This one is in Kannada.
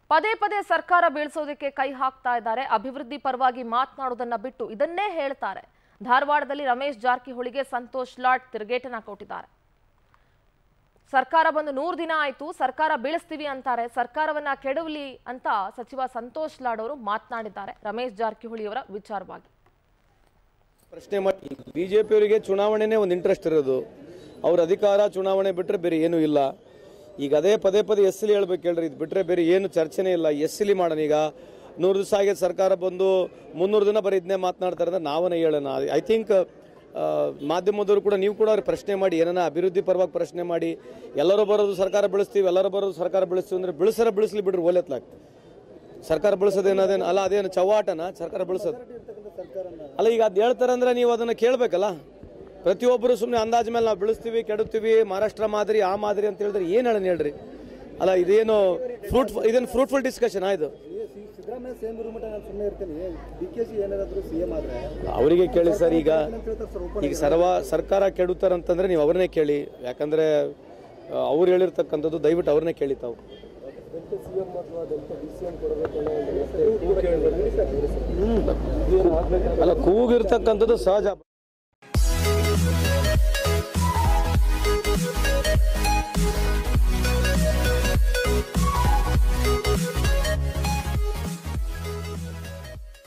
ಪದೇ ಪದೇ ಸರ್ಕಾರ ಬೀಳ್ಸೋದಕ್ಕೆ ಕೈ ಹಾಕ್ತಾ ಇದ್ದಾರೆ ಅಭಿವೃದ್ಧಿ ಪರವಾಗಿ ಮಾತನಾಡೋದನ್ನ ಬಿಟ್ಟು ಇದನ್ನೇ ಹೇಳ್ತಾರೆ ಧಾರವಾಡದಲ್ಲಿ ರಮೇಶ್ ಜಾರಕಿಹೊಳಿಗೆ ಸಂತೋಷ್ ಲಾಡ್ ತಿರುಗೇಟನ ಕೊಟ್ಟಿದ್ದಾರೆ ಸರ್ಕಾರ ಬಂದು ನೂರು ದಿನ ಆಯ್ತು ಸರ್ಕಾರ ಬೀಳಿಸ್ತೀವಿ ಅಂತಾರೆ ಸರ್ಕಾರವನ್ನ ಕೆಡವಲಿ ಅಂತ ಸಚಿವ ಸಂತೋಷ್ ಲಾಡ್ ಅವರು ಮಾತನಾಡಿದ್ದಾರೆ ರಮೇಶ್ ಜಾರಕಿಹೊಳಿ ಅವರ ವಿಚಾರವಾಗಿ ಪ್ರಶ್ನೆ ಮಾಡಿ ಬಿ ಜೆ ಪಿಯವರಿಗೆ ಚುನಾವಣೆನೇ ಒಂದು ಇಂಟ್ರೆಸ್ಟ್ ಇರೋದು ಅವ್ರ ಅಧಿಕಾರ ಚುನಾವಣೆ ಬಿಟ್ಟರೆ ಬೇರೆ ಏನೂ ಇಲ್ಲ ಈಗ ಅದೇ ಪದೇ ಪದೇ ಎಸ್ ಎಲ್ ಹೇಳ್ಬೇಕು ಹೇಳ್ರಿ ಇದು ಬಿಟ್ಟರೆ ಬೇರೆ ಏನು ಚರ್ಚೆನೇ ಇಲ್ಲ ಎಸ್ ಎಲ್ ಮಾಡೋಣ ಈಗ ನೂರು ದಿವಸ ಆಗಿ ಸರ್ಕಾರ ಬಂದು ಮುನ್ನೂರು ದಿನ ಬರೀ ಇದನ್ನೇ ಮಾತನಾಡ್ತಾರೆ ಅಂದ್ರೆ ನಾವೇ ಹೇಳೋಣ ಐ ಥಿಂಕ್ ಮಾಧ್ಯಮದವರು ಕೂಡ ನೀವು ಕೂಡ ಅವ್ರಿಗೆ ಪ್ರಶ್ನೆ ಮಾಡಿ ಏನನ್ನ ಅಭಿವೃದ್ಧಿ ಪರವಾಗಿ ಪ್ರಶ್ನೆ ಮಾಡಿ ಎಲ್ಲರೂ ಬರೋದು ಸರ್ಕಾರ ಬೆಳೆಸ್ತೀವಿ ಎಲ್ಲರೂ ಬರೋದು ಸರ್ಕಾರ ಬೆಳೆಸ್ತೀವಿ ಅಂದ್ರೆ ಬೆಳೆಸರ ಬೆಳೆಸ್ಲಿ ಬಿಡ್ರಿ ಓಲೆತ್ಲಾಗ್ತದೆ ಸರ್ಕಾರ ಬೆಳೆಸೋದೇನು ಅದೇನು ಅಲ್ಲ ಅದೇನು ಚವಾಟನ ಸರ್ಕಾರ ಬೆಳೆಸೋದು ಅಲ್ಲ ಈಗ ಅದು ಹೇಳ್ತಾರೆ ಅಂದ್ರೆ ನೀವು ಅದನ್ನ ಕೇಳಬೇಕಲ್ಲ ಪ್ರತಿಯೊಬ್ಬರು ಸುಮ್ಮನೆ ಅಂದಾಜ್ ಮೇಲೆ ನಾವು ಬೆಳೆಸ್ತೀವಿ ಕೆಡುತ್ತೀವಿ ಮಹಾರಾಷ್ಟ್ರ ಮಾದರಿ ಆ ಮಾದರಿ ಅಂತ ಹೇಳಿದ್ರೆ ಏನು ಹೇಳೋಣ ಹೇಳ್ರಿ ಅಲ್ಲ ಇದೇನು ಫ್ರೂಟ್ ಇದೇನು ಫ್ರೂಟ್ಫುಲ್ ಡಿಸ್ಕಷನ್ ಆಯ್ತು ಸಿದ್ದರಾಮಯ್ಯ ಸೇಮ್ ಇರೋ ನಾನು ಸುಮ್ಮನೆ ಇರ್ತೀನಿ ಡಿ ಕೆ ಶಿ ಏನಾದ್ರು ಸಿ ಎಂ ಆದ್ರೆ ಅವರಿಗೆ ಕೇಳಿ ಸರ್ ಈಗ ಅಂತ ಹೇಳ್ತಾರೆ ಸರ್ ಓಪನ್ ಈಗ ಸರ್ವ ಸರ್ಕಾರ ಕೆಡುತ್ತಾರಂತಂದ್ರೆ ನೀವು ಅವ್ರನ್ನೇ ಕೇಳಿ ಯಾಕಂದ್ರೆ ಅವ್ರು ಹೇಳಿರ್ತಕ್ಕಂಥದ್ದು ದಯವಿಟ್ಟು ಅವ್ರನ್ನೇ ಕೇಳಿ ತಾವು ಸಿಎಂ ಅಥವಾ ಡೆಲ್ಟಾ ಡಿ ಸಿ ಎಂ ಕೊಡಬೇಕು ಅನ್ನೋ ಒಂದು ವ್ಯವಸ್ಥೆ ಅಲ್ಲ ಕೂಗಿರ್ತಕ್ಕಂಥದ್ದು ಸಹಜ